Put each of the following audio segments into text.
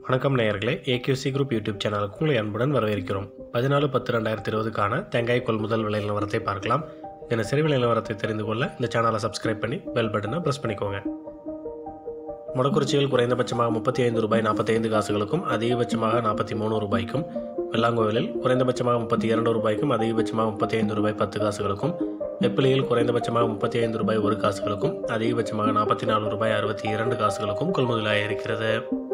வணக்கம் நேயர்களே ஏகியூசி group YouTube சேனலுக்கு உங்களை அன்புடன் வரவேற்கிறோம் பதினாலு பத்து ரெண்டாயிரத்தி இருபதுக்கான தேங்காய் கொள்முதல் விலை நிலவரத்தை பார்க்கலாம் தினசரி விலை நிலவரத்தை தெரிந்து கொள்ள இந்த சேனலை சப்ஸ்கிரைப் பண்ணி பெல் பட்டனை ப்ரெஸ் பண்ணிக்கோங்க முடக்குறிச்சியில் குறைந்தபட்சமாக முப்பத்தி ஐந்து ரூபாய் நாற்பத்தைந்து காசுகளுக்கும் அதிகபட்சமாக நாற்பத்தி மூணு ரூபாய்க்கும் வெள்ளாங்கோவிலில் குறைந்தபட்சமாக முப்பத்தி இரண்டு ரூபாய்க்கும் அதிகபட்சமாக முப்பத்தி ஐந்து ரூபாய் பத்து காசுகளுக்கும் வெப்பிலியில் குறைந்தபட்சமாக முப்பத்தி ஐந்து ரூபாய் ஒரு காசுகளுக்கும் அதிகபட்சமாக நாற்பத்தி நாலு ரூபாய் அறுபத்தி இரண்டு காசுகளுக்கும் கொள்முதலாக இருக்கிறது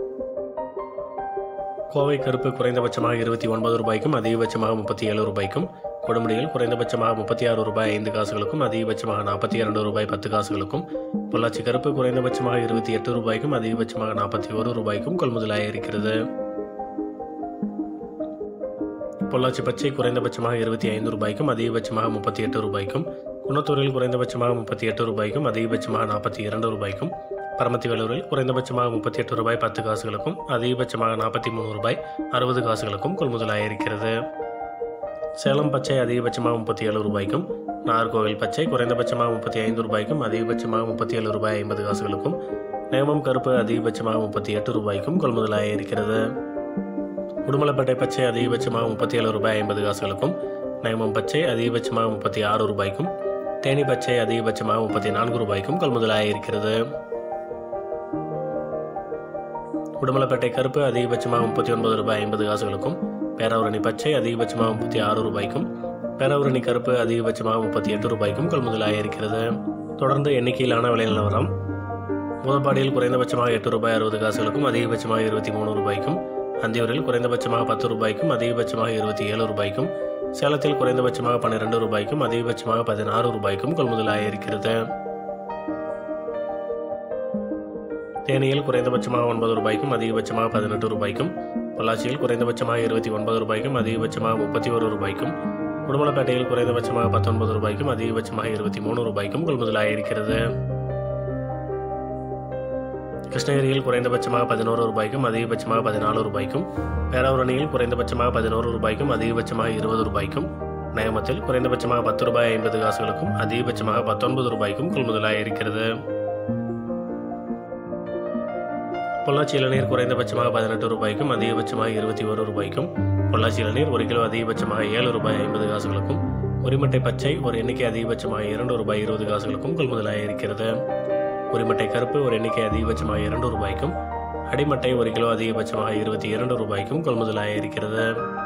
கோவை கருப்பு குறைந்தபட்சமாக இருபத்தி ஒன்பது ரூபாய்க்கும் அதிகபட்சமாக முப்பத்தி ஏழு ரூபாய்க்கும் கொடுமுடியில் குறைந்தபட்சமாக முப்பத்தி ஆறு ரூபாய் ஐந்து காசுகளுக்கும் அதிகபட்சமாக நாற்பத்தி இரண்டு ரூபாய் பத்து காசுகளுக்கும் பொள்ளாச்சி கருப்பு குறைந்தபட்சமாக இருபத்தி எட்டு ரூபாய்க்கும் அதிகபட்சமாக நாற்பத்தி ஒரு ரூபாய்க்கும் கொள்முதலாக இருக்கிறது பொள்ளாச்சி பச்சை குறைந்தபட்சமாக இருபத்தி ஐந்து ரூபாய்க்கும் அதிகபட்சமாக முப்பத்தி எட்டு ரூபாய்க்கும் குணத்தூரில் குறைந்தபட்சமாக முப்பத்தி எட்டு ரூபாய்க்கும் அதிகபட்சமாக நாற்பத்தி இரண்டு ரூபாய்க்கும் பரமத்தி வேலூரில் குறைந்தபட்சமாக முப்பத்தி எட்டு ரூபாய் பத்து காசுகளுக்கும் அதிகபட்சமாக நாற்பத்தி மூணு ரூபாய் அறுபது காசுகளுக்கும் கொள்முதலாக இருக்கிறது சேலம் பச்சை அதிகபட்சமாக முப்பத்தி ஏழு ரூபாய்க்கும் நாகர்கோவில் பச்சை குறைந்தபட்சமாக முப்பத்தி ஐந்து ரூபாய்க்கும் அதிகபட்சமாக முப்பத்தி ஏழு ரூபாய் ஐம்பது காசுகளுக்கும் நேமம் கருப்பு அதிகபட்சமாக முப்பத்தி எட்டு ரூபாய்க்கும் கொள்முதலாக இருக்கிறது உடுமலைப்பேட்டை பச்சை அதிகபட்சமாக முப்பத்தி ஏழு ரூபாய் ஐம்பது காசுகளுக்கும் நேமம் பச்சை அதிகபட்சமாக முப்பத்தி ஆறு ரூபாய்க்கும் தேனி பச்சை அதிகபட்சமாக முப்பத்தி நான்கு ரூபாய்க்கும் கொள்முதலாக இருக்கிறது உடுமலைப்பேட்டை கருப்பு அதிகபட்சமாக முப்பத்தி ஒன்பது ரூபாய் ஐம்பது காசுகளுக்கும் பேராவரணி பச்சை அதிகபட்சமாக முப்பத்தி ஆறு ரூபாய்க்கும் பேராவரணி கருப்பு அதிகபட்சமாக முப்பத்தி எட்டு ரூபாய்க்கும் கொள்முதலாக இருக்கிறது தொடர்ந்து எண்ணிக்கையிலான விலை நிலவரம் முதப்பாடியில் குறைந்தபட்சமாக எட்டு ரூபாய் அறுபது காசுகளுக்கும் அதிகபட்சமாக இருபத்தி மூணு ரூபாய்க்கும் அந்தியூரில் குறைந்தபட்சமாக பத்து ரூபாய்க்கும் அதிகபட்சமாக இருபத்தி ஏழு ரூபாய்க்கும் சேலத்தில் குறைந்தபட்சமாக பன்னிரெண்டு ரூபாய்க்கும் அதிகபட்சமாக பதினாறு ரூபாய்க்கும் கொள்முதலாக இருக்கிறது தேனியில் குறைந்தபட்சமாக ஒன்பது ரூபாய்க்கும் அதிகபட்சமாக பதினெட்டு ரூபாய்க்கும் பொள்ளாச்சியில் குறைந்தபட்சமாக இருபத்தி ஒன்பது ரூபாய்க்கும் அதிகபட்சமாக முப்பத்தி ஒரு ரூபாய்க்கும் உடுமலைப்பேட்டையில் குறைந்தபட்சமாக பத்தொன்பது ரூபாய்க்கும் அதிகபட்சமாக இருபத்தி மூணு ரூபாய்க்கும் கொள்முதலாக இருக்கிறது கிருஷ்ணகிரியில் குறைந்தபட்சமாக பதினோரு ரூபாய்க்கும் அதிகபட்சமாக பதினாலு ரூபாய்க்கும் பேராவரணியில் குறைந்தபட்சமாக பதினோரு ரூபாய்க்கும் அதிகபட்சமாக இருபது ரூபாய்க்கும் நேமத்தில் குறைந்தபட்சமாக பத்து ரூபாய் ஐம்பது காசுகளுக்கும் அதிகபட்சமாக பத்தொன்பது ரூபாய்க்கும் கொள்முதலாக இருக்கிறது பொள்ளாச்சி இளநீர் குறைந்தபட்சமாக பதினெட்டு ரூபாய்க்கும் அதிகபட்சமாக இருபத்தி ஒரு ரூபாய்க்கும் பொள்ளாச்சி இளநீர் ஒரு கிலோ அதிகபட்சமாக ஏழு ரூபாய் ஐம்பது காசுகளுக்கும் உரிமட்டை பச்சை ஒரு எண்ணிக்கை அதிகபட்சமாக இரண்டு ரூபாய் இருபது காசுகளுக்கும் கொள்முதலாக இருக்கிறது உரிமட்டை கருப்பு ஒரு எண்ணிக்கை அதிகபட்சமாக இரண்டு ரூபாய்க்கும் அடிமட்டை ஒரு கிலோ அதிகபட்சமாக இருபத்தி இரண்டு ரூபாய்க்கும் கொள்முதலாக இருக்கிறது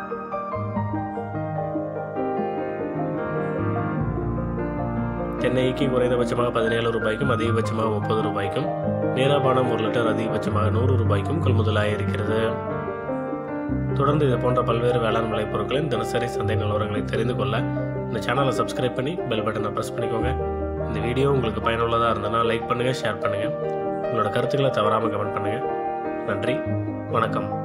தென்னைக்கு குறைந்தபட்சமாக பதினேழு ரூபாய்க்கும் அதிகபட்சமாக முப்பது ரூபாய்க்கும் நீராபானம் ஒரு லிட்டர் அதிகபட்சமாக நூறு ரூபாய்க்கும் கொள்முதலாக இருக்கிறது தொடர்ந்து இது போன்ற பல்வேறு வேளாண் விளைப் பொருட்களின் தினசரி சந்தை நிலவரங்களை தெரிந்து கொள்ள இந்த சேனலை சப்ஸ்கிரைப் பண்ணி பெல் பட்டனை ப்ரெஸ் பண்ணிக்கோங்க இந்த வீடியோ உங்களுக்கு பயனுள்ளதாக இருந்ததுன்னா லைக் பண்ணுங்கள் ஷேர் பண்ணுங்கள் உங்களோட கருத்துக்களை தவறாமல் கமெண்ட் பண்ணுங்கள் நன்றி வணக்கம்